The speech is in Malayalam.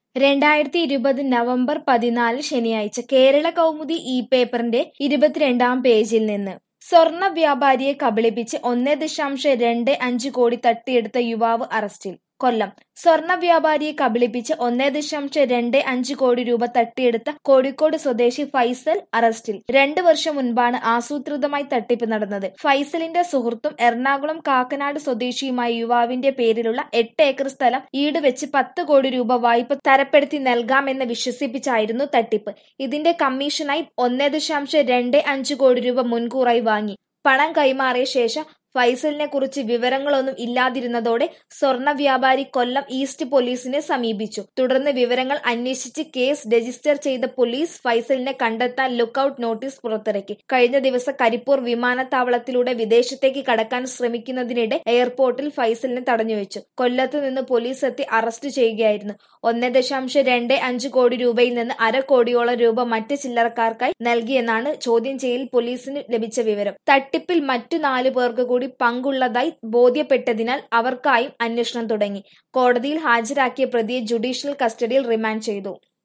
രണ്ടായിരത്തി ഇരുപത് നവംബർ പതിനാല് ശനിയാഴ്ച കേരള കൗമുദി ഇ പേപ്പറിന്റെ ഇരുപത്തിരണ്ടാം പേജിൽ നിന്ന് സ്വർണ്ണ വ്യാപാരിയെ കബളിപ്പിച്ച് ഒന്നേ ദശാംശം രണ്ട് അഞ്ച് കോടി തട്ടിയെടുത്ത യുവാവ് അറസ്റ്റിൽ കൊല്ലം സ്വർണ്ണ വ്യാപാരിയെ കബളിപ്പിച്ച് ഒന്നേ ദശാംശം രണ്ട് അഞ്ച് കോടി രൂപ തട്ടിയെടുത്ത കോഴിക്കോട് സ്വദേശി ഫൈസൽ അറസ്റ്റിൽ രണ്ടു വർഷം മുൻപാണ് ആസൂത്രിതമായി തട്ടിപ്പ് നടന്നത് ഫൈസലിന്റെ സുഹൃത്തും എറണാകുളം കാക്കനാട് സ്വദേശിയുമായ യുവാവിന്റെ പേരിലുള്ള എട്ട് ഏക്കർ സ്ഥലം ഈടുവെച്ച് പത്ത് കോടി രൂപ വായ്പ തരപ്പെടുത്തി നൽകാമെന്ന് വിശ്വസിപ്പിച്ചായിരുന്നു തട്ടിപ്പ് ഇതിന്റെ കമ്മീഷനായി ഒന്നേ ദശാംശം രണ്ട് അഞ്ച് കോടി രൂപ മുൻകൂറായി വാങ്ങി പണം കൈമാറിയ ശേഷം ഫൈസലിനെ കുറിച്ച് വിവരങ്ങളൊന്നും ഇല്ലാതിരുന്നതോടെ സ്വർണ്ണ വ്യാപാരി കൊല്ലം ഈസ്റ്റ് പോലീസിനെ സമീപിച്ചു തുടർന്ന് വിവരങ്ങൾ അന്വേഷിച്ച് കേസ് രജിസ്റ്റർ ചെയ്ത പോലീസ് ഫൈസലിനെ കണ്ടെത്താൻ ലുക്കൌട്ട് നോട്ടീസ് പുറത്തിറക്കി കഴിഞ്ഞ ദിവസം കരിപ്പൂർ വിമാനത്താവളത്തിലൂടെ വിദേശത്തേക്ക് കടക്കാൻ ശ്രമിക്കുന്നതിനിടെ എയർപോർട്ടിൽ ഫൈസലിനെ തടഞ്ഞുവെച്ചു കൊല്ലത്ത് നിന്ന് പോലീസ് എത്തി അറസ്റ്റ് ചെയ്യുകയായിരുന്നു ഒന്നേ ദശാംശം രണ്ട് അഞ്ച് കോടി രൂപയിൽ നിന്ന് അര കോടിയോളം രൂപ മറ്റ് ചില്ലറക്കാർക്കായി നൽകിയെന്നാണ് ചോദ്യം ചെയ്യൽ പോലീസിന് ലഭിച്ച വിവരം തട്ടിപ്പിൽ മറ്റു നാലു പേർക്ക് കൂടി പങ്കുള്ളതായി ബോധ്യപ്പെട്ടതിനാൽ അവർക്കായും അന്വേഷണം തുടങ്ങി കോടതിയിൽ ഹാജരാക്കിയ പ്രതിയെ ജുഡീഷ്യൽ കസ്റ്റഡിയിൽ റിമാൻഡ് ചെയ്തു